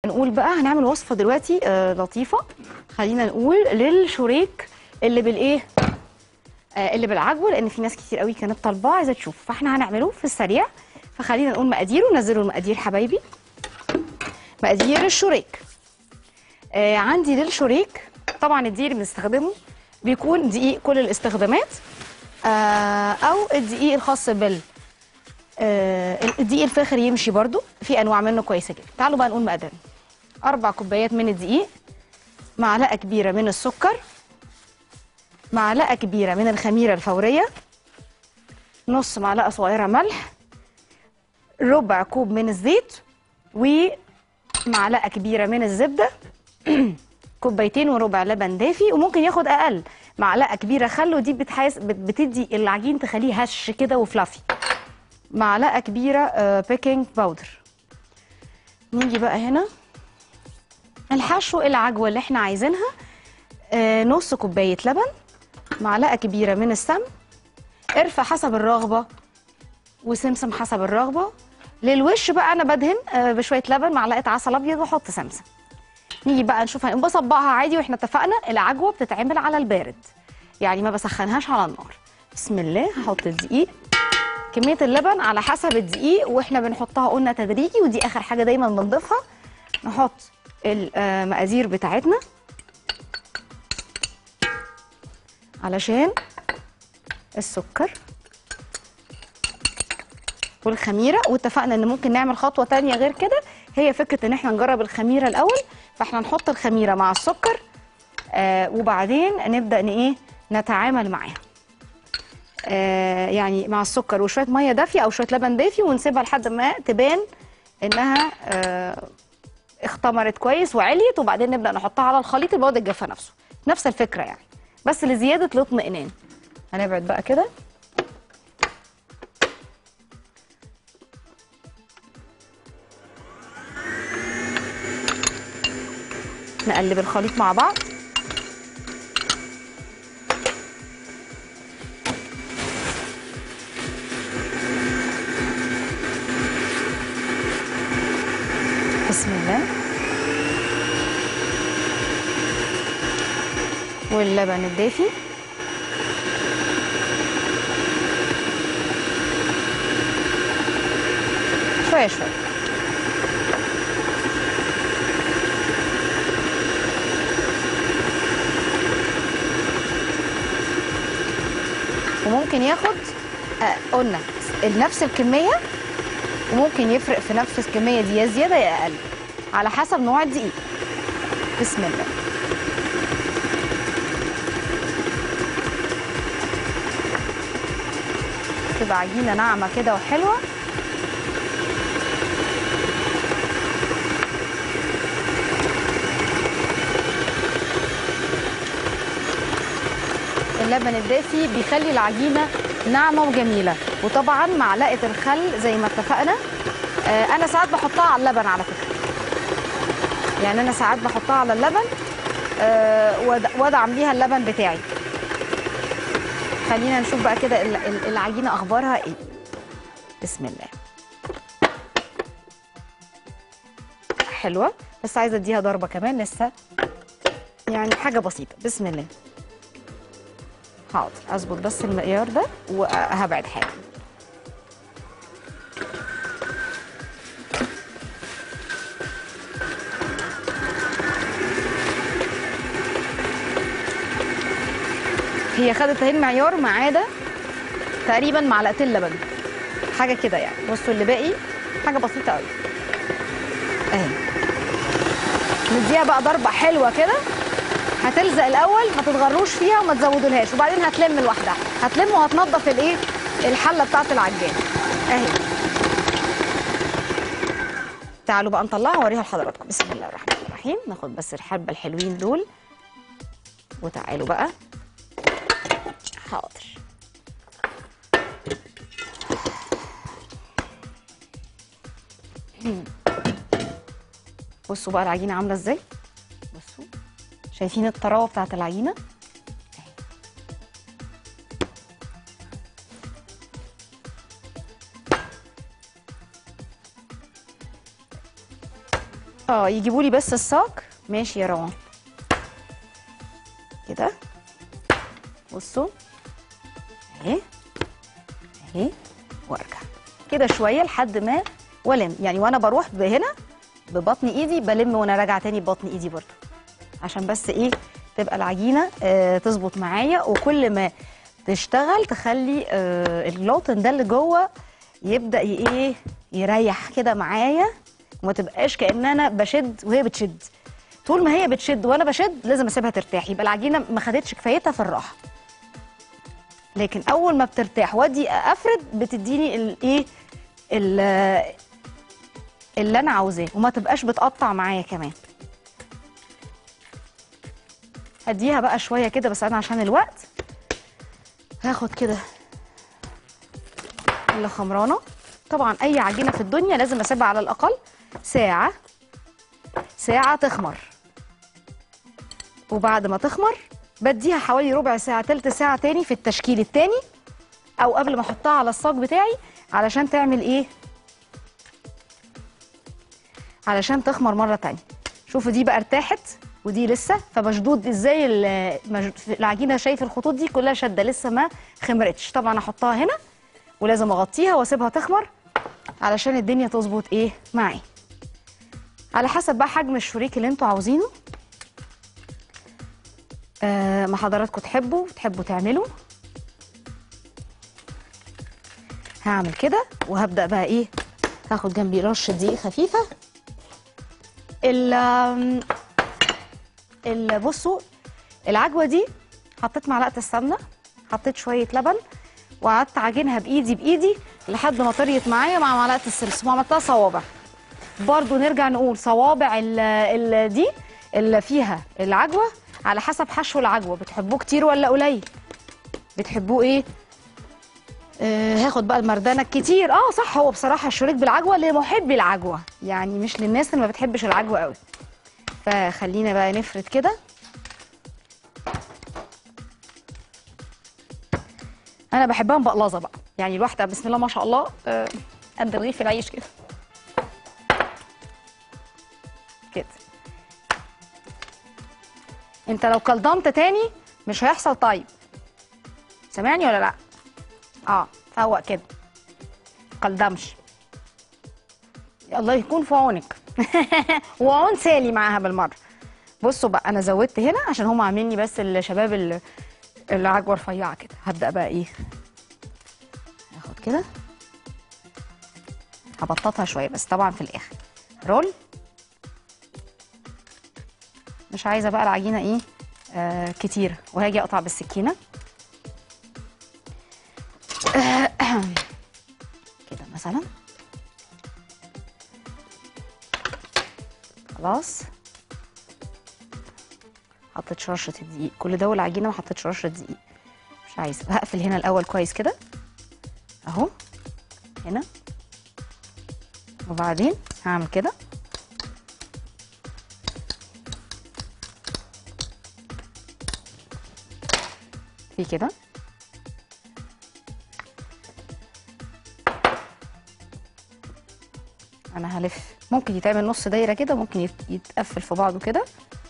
نقول بقى هنعمل وصفه دلوقتي آه لطيفه خلينا نقول للشوريك اللي بالايه آه اللي بالعجوه لان في ناس كتير قوي كانت طالباه عايزه تشوف فاحنا هنعمله في السريع فخلينا نقول مقاديره نزلوا المقادير حبايبي مقادير الشوريك آه عندي للشوريك طبعا الدقيق اللي بنستخدمه بيكون دقيق كل الاستخدامات آه او الدقيق الخاص بال آه الدقيق الفاخر يمشي برضو في انواع منه كويسه جدا تعالوا بقى نقول مقادير اربع كوبايات من الدقيق معلقه كبيره من السكر معلقه كبيره من الخميره الفوريه نص معلقه صغيره ملح ربع كوب من الزيت ومعلقه كبيره من الزبده كوبايتين وربع لبن دافي وممكن ياخد اقل معلقه كبيره خل ودي بتحاس بت- بتدي العجين تخليه هش كده وفلافي معلقه كبيره آه، بيكنج باودر نيجي بقى هنا الحشو العجوه اللي احنا عايزينها آه، نص كوبايه لبن معلقه كبيره من السمن قرفه حسب الرغبه وسمسم حسب الرغبه للوش بقى انا بدهن آه، بشويه لبن معلقه عسل ابيض واحط سمسم نيجي بقى نشوف هنقوم بصبعها عادي واحنا اتفقنا العجوه بتتعمل على البارد يعني ما بسخنهاش على النار بسم الله هحط الدقيق كميه اللبن على حسب الدقيق واحنا بنحطها قلنا تدريجي ودي اخر حاجه دايما بنضيفها نحط المقادير بتاعتنا علشان السكر والخميره واتفقنا ان ممكن نعمل خطوه تانية غير كده هي فكره ان احنا نجرب الخميره الاول فاحنا نحط الخميره مع السكر آه وبعدين نبدا ن ايه نتعامل معاها آه يعني مع السكر وشويه ميه دافيه او شويه لبن دافي ونسيبها لحد ما تبان انها آه اختمرت كويس وعليت وبعدين نبدا نحطها على الخليط البيض الجافه نفسه نفس الفكره يعني بس لزياده الاطمئنان هنبعد بقى كده نقلب الخليط مع بعض بسم الله واللبن الدافي شوية شوية وممكن ياخد آه قلنا نفس الكمية وممكن يفرق في نفس الكمية دي يا زيادة يا أقل على حسب نوع الدقيق بسم الله تبقى عجينة ناعمة كده وحلوة اللبن الدافي بيخلي العجينة ناعمة وجميلة وطبعا معلقة الخل زي ما اتفقنا آه، أنا ساعات بحطها على اللبن على فكرة يعني أنا ساعات بحطها على اللبن آه، وأد- وأدعم بيها اللبن بتاعي خلينا نشوف بقى كده ال- ال- العجينة أخبارها إيه بسم الله حلوة بس عايزة أديها ضربة كمان لسه يعني حاجة بسيطة بسم الله حاضر اظبط بس المقيار ده وهبعد حاجه هي خدت اهي المعيار ما عدا تقريبا معلقتين لبن حاجه كده يعني بصوا اللي باقي حاجه بسيطه قوي اهي نديها بقى ضربه حلوه كده هتلزق الاول ما تتغروش فيها وما تزودولهاش وبعدين هتلم لوحدها هتلم وهتنضف الايه الحله بتاعت العجان اهي تعالوا بقى نطلعها واوريها لحضراتكم بسم الله الرحمن الرحيم ناخد بس الحبه الحلوين دول وتعالوا بقى حاضر بصوا بقى العجينه عامله ازاي بصوا شايفين الطراوه بتاعت العجينه اه يجيبوا لي بس الصاج ماشي يا روان كده بصوا اهي اهي وارجع كده شويه لحد ما والم يعني وانا بروح هنا ببطن ايدي بلم وانا راجعه تاني ببطن ايدي برضو عشان بس ايه تبقى العجينه آه تظبط معايا وكل ما تشتغل تخلي آه الجلوتين ده اللي جوه يبدا ي- ايه يريح كده معايا وما تبقاش كان انا بشد وهي بتشد طول ما هي بتشد وانا بشد لازم اسيبها ترتاح يبقى العجينه ما خدتش كفايتها في الراحه لكن اول ما بترتاح وادي افرد بتديني الايه ال- اللي انا عاوزاه وما تبقاش بتقطع معايا كمان هديها بقى شويه كده بس انا عشان الوقت هاخد كده اللي خمرانه طبعا اي عجينه في الدنيا لازم اسيبها على الاقل ساعه ساعه تخمر وبعد ما تخمر بديها حوالي ربع ساعه تلت ساعه تاني في التشكيل التاني او قبل ما احطها على الصاج بتاعي علشان تعمل ايه علشان تخمر مره تانية شوفوا دي بقى ارتاحت ودي لسه فمشدود ازاي ال- مج- العجينه شايف الخطوط دي كلها شده لسه ما خمرتش طبعا احطها هنا ولازم اغطيها واسيبها تخمر علشان الدنيا تظبط ايه معي على حسب بقى حجم الشريك اللي انتوا عاوزينه آه ما حضراتكم تحبوا تحبوا تعملوا هعمل كده وهبدأ بقى ايه هاخد جنبي رشة دقيق خفيفة ال ال بصوا العجوة دي حطيت معلقة السمنة حطيت شوية لبن وقعدت اعجنها بايدي بايدي لحد ما طريت معايا مع معلقة السمسم وعملتها صوابع برضو نرجع نقول صوابع ال ال دي اللي فيها العجوة على حسب حشو العجوة بتحبوه كتير ولا قليل بتحبوه ايه آه هاخد بقى المردانه الكتير اه صح هو بصراحه الشريك بالعجوه لمحبي العجوه يعني مش للناس اللي ما بتحبش العجوه قوي فخلينا بقى نفرد كده انا بحبها مبقلظه بقى يعني الواحده بسم الله ما شاء الله آه، قد رغيف العيش كده كده انت لو كلضمت تاني مش هيحصل طيب سامعني ولا لا اه فوق كده قلدمش الله يكون في عونك وعون سالي معاها بالمره بصوا بقى انا زودت هنا عشان هم عاملين لي بس الشباب اللي العجوه رفيعه كده هبدا بقى ايه هاخد كده هبططها شويه بس طبعا في الاخر رول مش عايزه بقى العجينه ايه آه كتير وهاجي اقطع بالسكينه كده مثلا خلاص حطيت رشه الدقيق كل ده والعجينه ما حطيتش رشه دقيق مش عايزه هقفل هنا الاول كويس كده اهو هنا وبعدين هعمل كده في كده انا هلف ممكن يتعمل نص دايره كده ممكن يت- يتقفل في بعضه كده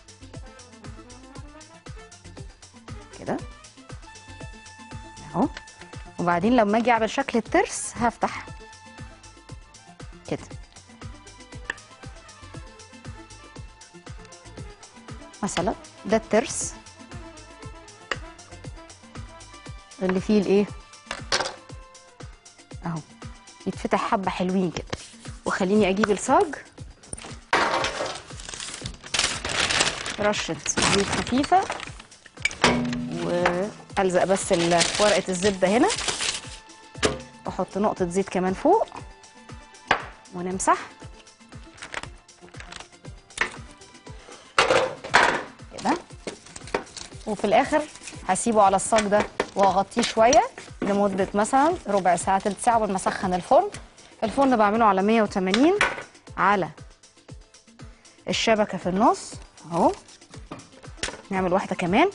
كده اهو وبعدين لما اجي اعمل شكل الترس هفتح كده مثلا ده الترس اللي فيه الايه اهو يتفتح حبه حلوين كده وخليني اجيب الصاج رشه زيت خفيفه والزق بس ال- ورقه الزبده هنا واحط نقطه زيت كمان فوق ونمسح كده وفي الاخر هسيبه على الصاج ده واغطيه شويه لمده مثلا ربع ساعه تلت ساعه قبل ما اسخن الفرن الفرن بعمله على 180 على الشبكه في النص اهو نعمل واحده كمان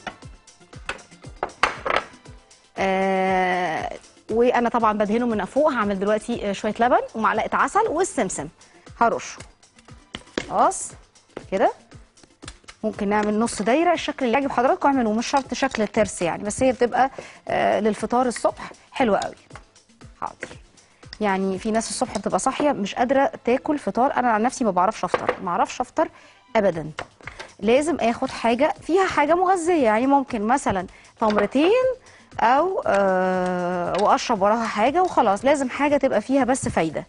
آه وانا طبعا بدهنه من فوق هعمل دلوقتي آه، شويه لبن ومعلقه عسل والسمسم هرشه خلاص كده ممكن نعمل نص دايره الشكل اللي يعجب حضراتكم اعملوا مش شرط شكل الترس يعني بس هي بتبقى آه للفطار الصبح حلوه قوي حاضر يعني في ناس الصبح بتبقى صاحيه مش قادره تاكل فطار انا عن نفسي ما بعرفش افطر ما اعرفش افطر ابدا لازم اخد حاجه فيها حاجه مغذيه يعني ممكن مثلا تمرتين او آه واشرب وراها حاجه وخلاص لازم حاجه تبقى فيها بس فايده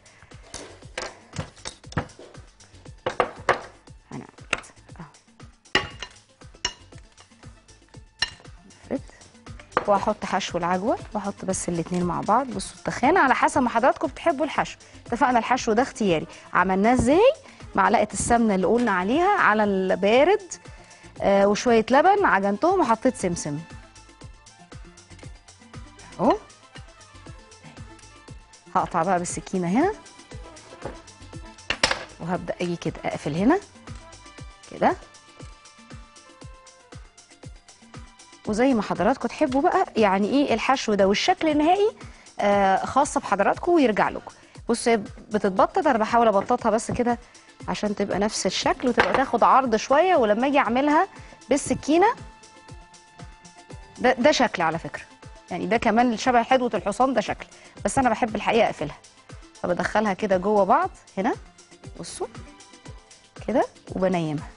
هنعمل كده اهو نفرد واحط حشو العجوه واحط بس الاتنين مع بعض بصوا التخانه على حسب ما حضراتكم بتحبوا الحشو اتفقنا الحشو ده اختياري عملناه ازاي معلقه السمنه اللي قلنا عليها على البارد آه وشويه لبن عجنتهم وحطيت سمسم اهو هقطع بقى بالسكينه هنا وهبدا اجي كده اقفل هنا كده وزي ما حضراتكم تحبوا بقى يعني ايه الحشو ده والشكل النهائي آه خاصه بحضراتكم ويرجع لكم بصوا هي بتتبطط انا بحاول ابططها بس كده عشان تبقى نفس الشكل وتبقى تاخد عرض شويه ولما اجي اعملها بالسكينه ده ده شكل على فكره يعني ده كمان شبه حدوه الحصان ده شكل بس انا بحب الحقيقه اقفلها فبدخلها كده جوه بعض هنا بصوا كده وبنيمها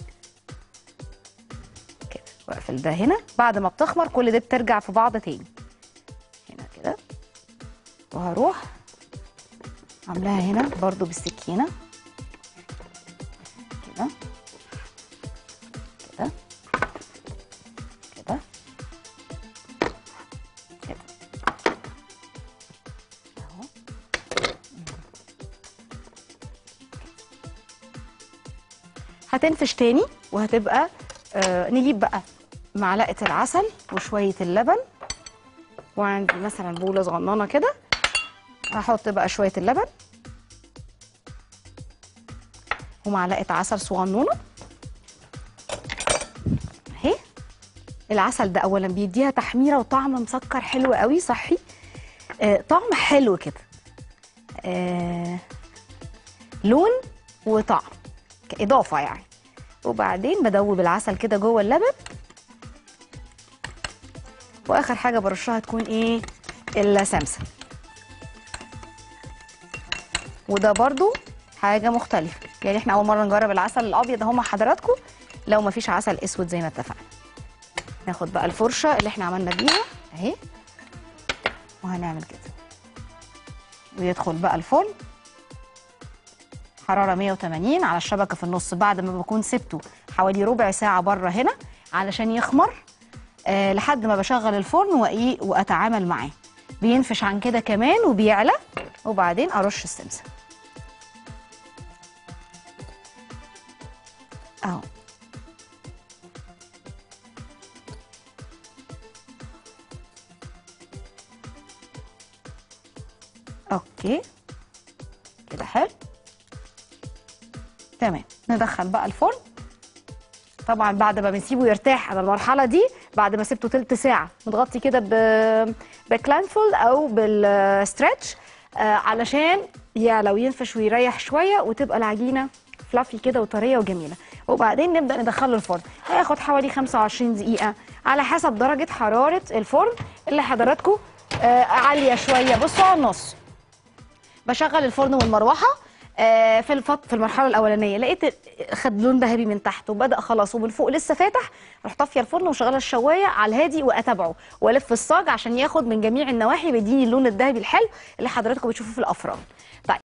كده واقفل ده هنا بعد ما بتخمر كل ده بترجع في بعض تاني هنا كده وهروح عاملاها هنا برضو بالسكينه كده كده كده كده اهو هتنفش تاني وهتبقى آه نجيب بقى معلقه العسل وشويه اللبن وعندي مثلا بوله صغننه كده هحط بقى شويه اللبن ومعلقه عسل صغنونه اهي العسل ده اولا بيديها تحميره وطعم مسكر حلو قوي صحي آه طعم حلو كده آه لون وطعم كاضافه يعني وبعدين بدوب العسل كده جوه اللبن واخر حاجه برشها تكون ايه السمسم وده برضو حاجه مختلفه يعني احنا اول مره نجرب العسل الابيض اهو مع حضراتكم لو ما فيش عسل اسود زي ما اتفقنا ناخد بقى الفرشه اللي احنا عملنا بيها اهي وهنعمل كده ويدخل بقى الفرن حراره 180 على الشبكه في النص بعد ما بكون سبته حوالي ربع ساعه بره هنا علشان يخمر آه لحد ما بشغل الفرن وايه واتعامل معاه بينفش عن كده كمان وبيعلى وبعدين ارش السمسم اهو اوكي كده حلو تمام ندخل بقى الفرن طبعا بعد ما بنسيبه يرتاح على المرحله دي بعد ما سبته تلت ساعه متغطي كده ب بكلانفول او بالستريتش آه علشان يا لو ينفش ويريح شويه وتبقى العجينه فلافي كده وطريه وجميله وبعدين نبدا ندخله الفرن هياخد حوالي 25 دقيقه على حسب درجه حراره الفرن اللي حضراتكم آه عاليه شويه بصوا على النص بشغل الفرن والمروحه آه في الفط في المرحله الاولانيه لقيت خد لون ذهبي من تحت وبدا خلاص ومن فوق لسه فاتح رحت طافيه الفرن وشغاله الشوايه على الهادي واتابعه والف الصاج عشان ياخد من جميع النواحي بيديني اللون الذهبي الحلو اللي حضراتكم بتشوفوه في الافران طيب